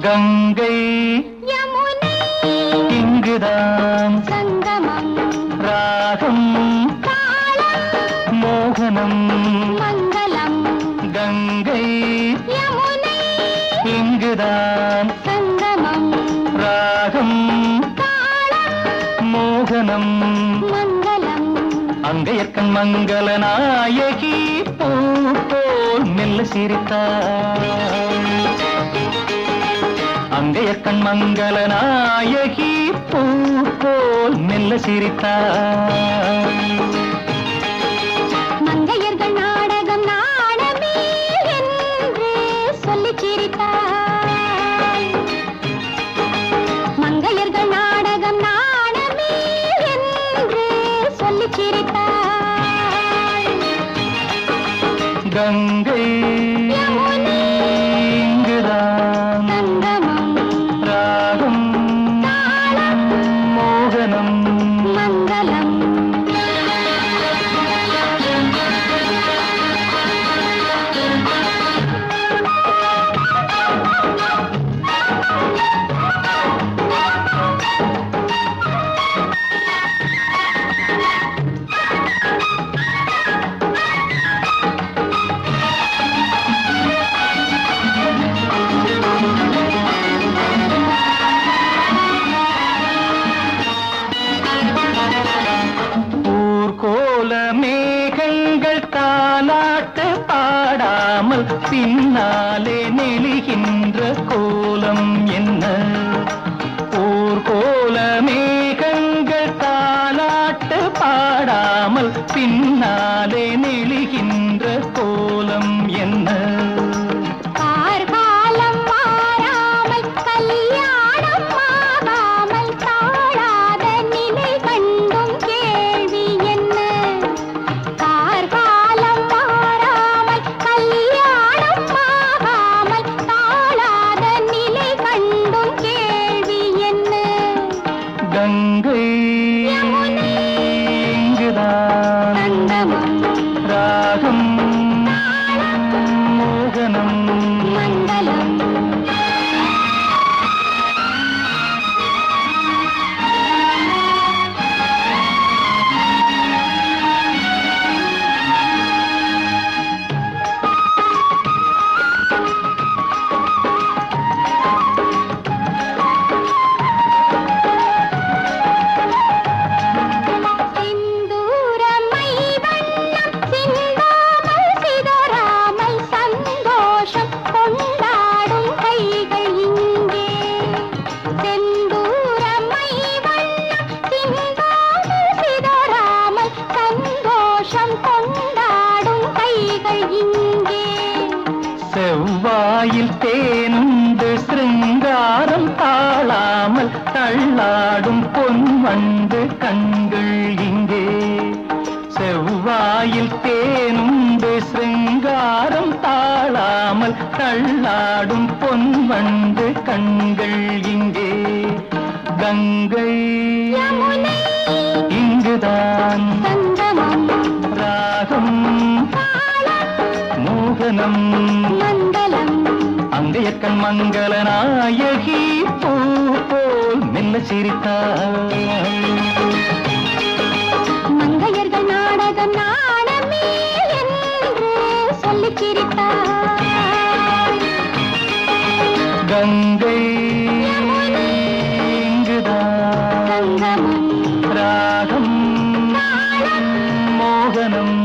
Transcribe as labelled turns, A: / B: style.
A: கங்கை
B: யமுனை
A: இங்குதான்
B: சங்கமம்
A: ராகம்
B: தாளம்
A: மோகனம்
B: மங்களம்
A: கங்கை
B: யமுனை
A: இங்குதான்
B: சங்கமம்
A: ராகம்
B: தாளம்
A: மோகனம்
B: மங்களம்
A: அங்கையற்கண் மங்கள நாயகி பூ போல் மெல்ல சிரித்தாள் அங்கையற்கண் மங்கள நாயகி பூ போல் மெல்ல சிரித்தாள்
B: மங்கையர்கள் நாடகம் நாடமே என்று சொல்லிச் சிரித்தாள் மங்கையர்கள் நாடகம் நாடமே என்று சொல்லிச் சிரித்தாள்
A: கங்கை
B: யமுனை
A: இங்குதான்
B: சங்கமம்
A: ராகம்
B: தாளம்
A: மோகனம்
B: மங்களம்
A: ஊர்கோல மேகங்கள் தாலாட்டு பாடாமல் பின்னாலே நெளிகின்ற கோலம் என்ன ஊர்கோல மேகங்கள் தாலாட்டு பாடாமல் பின்னாலே நெளிகின்ற கோலம் என்ன
B: கார்காலம் மாறாமல் கல்யாணம் ஆகாமல் தாழாத நிலை கண்டும் கேள்வி என்ன கார்காலம் மாறாமல் கல்யாணம் ஆகாமல் தாழாத நிலை கண்டும் கேள்வி என்ன
A: கங்கை
B: யமுனை
A: இங்குதான்
B: சங்கமம்
A: ராகம் மோகனம்
B: மங்களம் சிந்தூரமை வண்ணம் சிந்தாமல் சிதறாமல் சந்தோஷம் கொண்டாடும் கைகள் இங்கே செந்தூரமை வண்ணம் சிந்தாமல் சிதறாமல் சந்தோஷம் கொண்டாடும் கைகள் இங்கே
A: செவ்வாயில் தேனுண்டு சிருங்காரம் தாழாமல் தள்ளாடும் பொன்வண்டு கண்கள் இங்கே செவ்வாயில் தேனுண்டு சிருங்காரம் தாழாமல் தள்ளாடும் பொன்வண்டு கண்கள் இங்கே கங்கை
B: யமுனை
A: இங்குதான்
B: சங்கமம்
A: ராகம்
B: தாளம்
A: மோகனம்
B: மங்களம்
A: அங்கையக்கண் மங்கள நாயகி பூ போல் மெல்ல சிரித்தாள்
B: மங்கையர்கள் நாடகம் நாடமே என்று சொல்லிச் சிரித்தாள்
A: கங்கை
B: யமுனை
A: இங்குதான்
B: சங்கமம்
A: ராகம்
B: தாளம்
A: மோகனம்